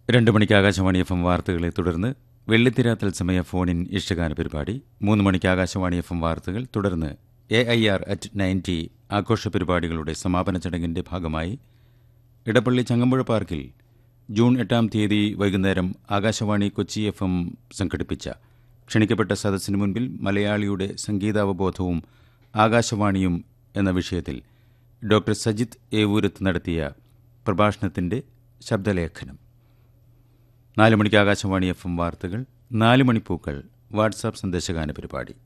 രണ്ട് മണിക്ക് Akashvani F M വാർത്തകളെ തുടർന്ന് വെള്ളിത്തിര തത്സമയ ഫോണിൻ ഇഷ്ടഗാന പരിപാടി മൂന്ന് മണിക്ക് ആകാശവാണി എഫ് എം വാർത്തകൾ തുടർന്ന് A I R at ninety ആഘോഷ പരിപാടികളുടെ സമാപന ചടങ്ങിന്റെ ഭാഗമായി ഇടപ്പള്ളി ചങ്ങമ്പുഴ പാർക്കിൽ ജൂൺ എട്ടാം തീയതി വൈകുന്നേരം ആകാശവാണി കൊച്ചി എഫ് എം സംഘടിപ്പിച്ച ക്ഷണിക്കപ്പെട്ട സദസ്സിന് മുൻപിൽ മലയാളിയുടെ സംഗീതാവബോധവും ആകാശവാണിയും എന്ന വിഷയത്തിൽ ഡോക്ടർ സജിത് ഏവൂരത്ത് നടത്തിയ പ്രഭാഷണത്തിന്റെ ശബ്ദലേഖനം നാല് മണിക്ക് ആകാശവാണി എഫ് എം വാർത്തകൾ നാല് മണിപ്പൂക്കൾ വാട്സാപ്പ് സന്ദേശഗാന പരിപാടി